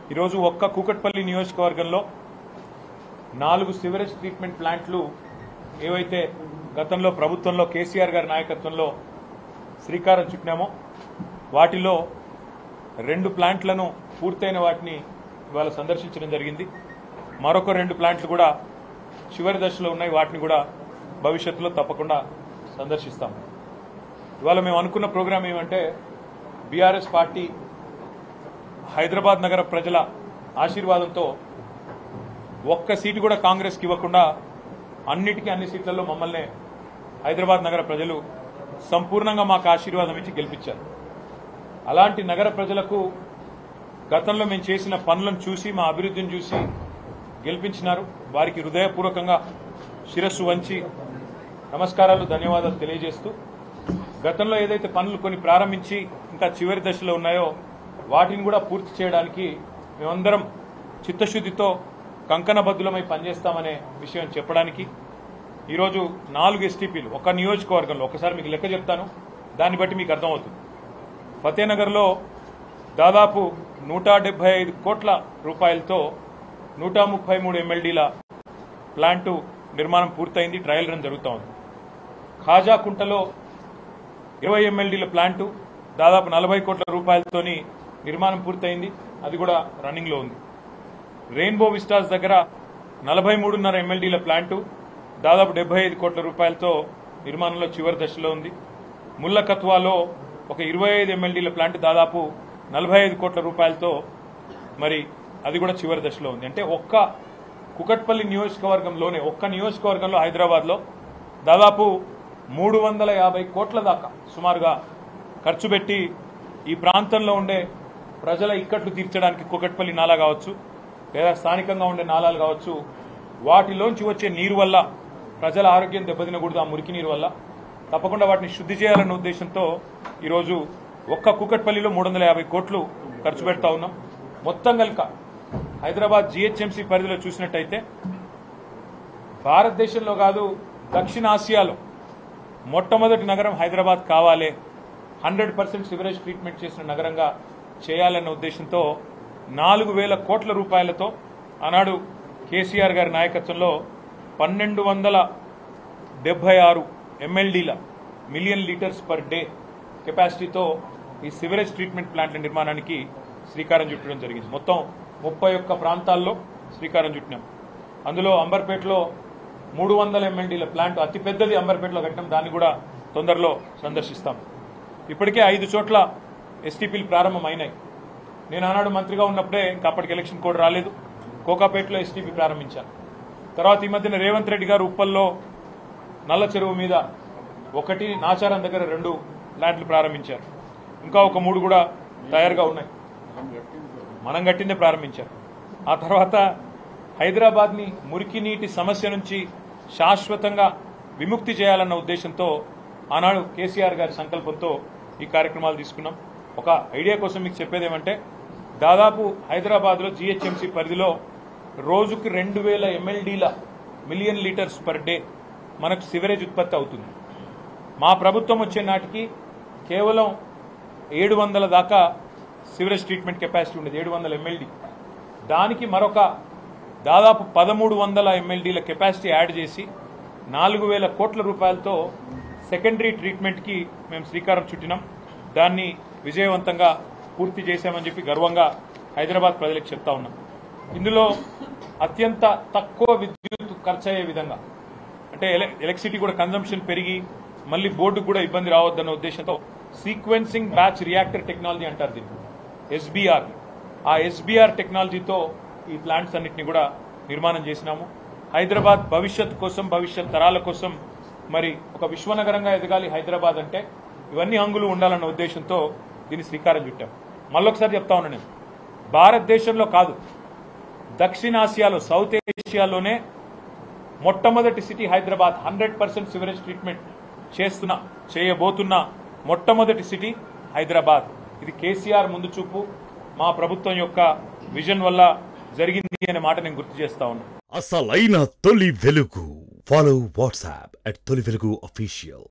ఈరోజు ఒక్క కూకట్పల్లి నియోజకవర్గంలో నాలుగు సివరేజ్ ట్రీట్మెంట్ ప్లాంట్లు ఏవైతే గతంలో ప్రభుత్వంలో కేసీఆర్ గారి నాయకత్వంలో శ్రీకారం చుట్టినామో వాటిలో రెండు ప్లాంట్లను పూర్తయిన వాటిని ఇవాళ సందర్శించడం జరిగింది మరొక రెండు ప్లాంట్లు కూడా చివరి దశలో ఉన్నాయి వాటిని కూడా భవిష్యత్తులో తప్పకుండా సందర్శిస్తాం ఇవాళ మేము అనుకున్న ప్రోగ్రాం ఏమంటే బీఆర్ఎస్ పార్టీ హైదరాబాద్ నగర ప్రజల ఆశీర్వాదంతో ఒక్క సీటు కూడా కాంగ్రెస్కి ఇవ్వకుండా అన్నిటికీ అన్ని సీట్లలో మమ్మల్ని హైదరాబాద్ నగర ప్రజలు సంపూర్ణంగా మాకు ఆశీర్వాదం ఇచ్చి గెలిపించారు అలాంటి నగర ప్రజలకు గతంలో మేము చేసిన పనులను చూసి మా అభివృద్ధిని చూసి గెలిపించినారు వారికి హృదయపూర్వకంగా శిరస్సు వంచి నమస్కారాలు ధన్యవాదాలు తెలియజేస్తూ గతంలో ఏదైతే పనులు కొన్ని ప్రారంభించి ఇంకా చివరి దశలో ఉన్నాయో వాటిని కూడా పూర్తి చేయడానికి మేమందరం చిత్తశుద్ధితో కంకణబద్దులమై పనిచేస్తామనే విషయం చెప్పడానికి ఈరోజు నాలుగు ఎస్టీపీలు ఒక నియోజకవర్గంలో ఒకసారి మీకు లెక్క చెప్తాను దాన్ని బట్టి మీకు అర్థమవుతుంది ఫతేనగర్లో దాదాపు నూట డెబ్బై ఐదు కోట్ల రూపాయలతో నూట ముప్పై మూడు ఎమ్మెల్డీల ప్లాంటు నిర్మాణం పూర్తయింది ట్రయల్ రన్ జరుగుతూ ఉంది ఖాజాకుంటలో ఇరవై ఎమ్మెల్డీల ప్లాంటు దాదాపు నలభై కోట్ల రూపాయలతోని నిర్మాణం పూర్తయింది అది కూడా రన్నింగ్లో ఉంది రెయిన్బో విస్టాస్ దగ్గర నలభై మూడున్నర ఎమ్మెల్డీల ప్లాంటు దాదాపు డెబ్బై ఐదు కోట్ల రూపాయలతో నిర్మాణంలో చివరి దశలో ఉంది ముల్లకత్వాలో ఒక ఇరవై ఐదు ఎమ్మెల్డీల ప్లాంట్ దాదాపు నలభై ఐదు కోట్ల రూపాయలతో మరి అది కూడా చివరి దశలో ఉంది అంటే ఒక్క కుకట్పల్లి నియోజకవర్గంలోనే ఒక్క నియోజకవర్గంలో హైదరాబాద్లో దాదాపు మూడు వందల యాభై కోట్ల దాకా సుమారుగా ఖర్చు పెట్టి ఈ ప్రాంతంలో ఉండే ప్రజల ఇక్కట్లు తీర్చడానికి కుకట్పల్లి నాలా కావచ్చు లేదా స్థానికంగా ఉండే నాలాలు కావచ్చు వాటిలోంచి వచ్చే నీరు వల్ల ప్రజల ఆరోగ్యం దెబ్బతినకూడదు ఆ మురికి నీరు వల్ల తప్పకుండా వాటిని శుద్ధి చేయాలన్న ఉద్దేశంతో ఈరోజు ఒక్క కుకట్పల్లిలో మూడు వందల యాభై కోట్లు ఖర్చు పెడతా ఉన్నాం మొత్తం కనుక హైదరాబాద్ జీహెచ్ఎంసీ పరిధిలో చూసినట్టయితే భారతదేశంలో కాదు దక్షిణాసియాలో మొట్టమొదటి నగరం హైదరాబాద్ కావాలి హండ్రెడ్ పర్సెంట్ సివరేజ్ ట్రీట్మెంట్ చేసిన నగరంగా చేయాలన్న ఉద్దేశంతో నాలుగు వేల కోట్ల రూపాయలతో ఆనాడు కేసీఆర్ గారి నాయకత్వంలో పన్నెండు వందల డెబ్బై ఆరు ఎంఎల్డీల మిలియన్ లీటర్స్ పర్ డే కెపాసిటీతో ఈ సివరేజ్ ట్రీట్మెంట్ ప్లాంట్ల నిర్మాణానికి శ్రీకారం చుట్టడం జరిగింది మొత్తం ముప్పై ఒక్క ప్రాంతాల్లో శ్రీకారం చుట్టినాం అందులో అంబర్పేటలో మూడు వందల ఎంఎల్డీల ప్లాంట్ అతిపెద్దది అంబర్పేటలో కట్టినాం దాన్ని కూడా తొందరలో సందర్శిస్తాం ఇప్పటికే ఐదు చోట్ల ఎస్టీపీలు ప్రారంభమైనాయి నేను ఆనాడు మంత్రిగా ఉన్నప్పుడే ఇంకా అప్పటికి ఎలక్షన్ కోడ్ రాలేదు కోకాపేటలో ఎస్టీపీ ప్రారంభించాను తర్వాత ఈ మధ్యన రేవంత్ రెడ్డి గారు ఉప్పల్లో నల్ల చెరువు మీద ఒకటి నాచారం దగ్గర రెండు ప్లాంట్లు ప్రారంభించారు ఇంకా ఒక మూడు కూడా తయారుగా ఉన్నాయి మనం కట్టిందే ప్రారంభించారు ఆ తర్వాత హైదరాబాద్ని మురికి నీటి సమస్య నుంచి శాశ్వతంగా విముక్తి చేయాలన్న ఉద్దేశంతో ఆనాడు కేసీఆర్ గారి సంకల్పంతో ఈ కార్యక్రమాలు తీసుకున్నాం ఒక ఐడియా కోసం మీకు చెప్పేది ఏమంటే దాదాపు హైదరాబాద్లో జీహెచ్ఎంసీ పరిధిలో రోజుకు రెండు వేల ఎంఎల్డీల మిలియన్ లీటర్స్ పర్ డే మనకు సివరేజ్ ఉత్పత్తి అవుతుంది మా ప్రభుత్వం వచ్చే నాటికి కేవలం ఏడు వందల దాకా సివరేజ్ ట్రీట్మెంట్ కెపాసిటీ ఉండేది ఏడు వందల ఎంఎల్డీ దానికి మరొక దాదాపు పదమూడు వందల ఎంఎల్డీల కెపాసిటీ యాడ్ చేసి నాలుగు వేల కోట్ల రూపాయలతో సెకండరీ ట్రీట్మెంట్కి మేము శ్రీకారం చుట్టినాం దాన్ని విజయవంతంగా పూర్తి చేశామని చెప్పి గర్వంగా హైదరాబాద్ ప్రజలకు చెప్తా ఉన్నాం ఇందులో అత్యంత తక్కువ విద్యుత్ ఖర్చు అయ్యే విధంగా అంటే ఎల- ఎలక్ట్రిసిటీ కూడా కన్జంప్షన్ పెరిగి మళ్ళీ బోర్డుకు కూడా ఇబ్బంది రావద్దన్న ఉద్దేశంతో సీక్వెన్సింగ్ బ్యాచ్ రియాక్టర్ టెక్నాలజీ అంటారు దీన్ని ఎస్బీఆర్ ఆ ఎస్బీఆర్ టెక్నాలజీతో ఈ ప్లాంట్స్ అన్నింటినీ కూడా నిర్మాణం చేసినాము హైదరాబాద్ భవిష్యత్ కోసం భవిష్యత్ తరాల కోసం మరి ఒక విశ్వనగరంగా ఎదగాలి హైదరాబాద్ అంటే ఇవన్నీ హంగులు ఉండాలన్న ఉద్దేశంతో దీన్ని శ్రీకారం చుట్టాం మళ్ళొకసారి చెప్తా ఉన్నా నేను భారతదేశంలో కాదు దక్షిణాసియాలో సౌత్ ఏషియాలోనే మొట్టమొదటి city Hyderabad hundred percent sewerage treatment చేస్తున్న చేయబోతున్న మొట్టమొదటి సిటీ హైదరాబాద్ ఇది కేసీఆర్ ముందు చూపు మా ప్రభుత్వం యొక్క విజన్ వల్ల జరిగింది అనే మాట నేను గుర్తు చేస్తా ఉన్నా అసలైన తొలి వెలుగు ఫాలో వాట్సాప్ అట్ తొలి వెలుగు అఫీషియల్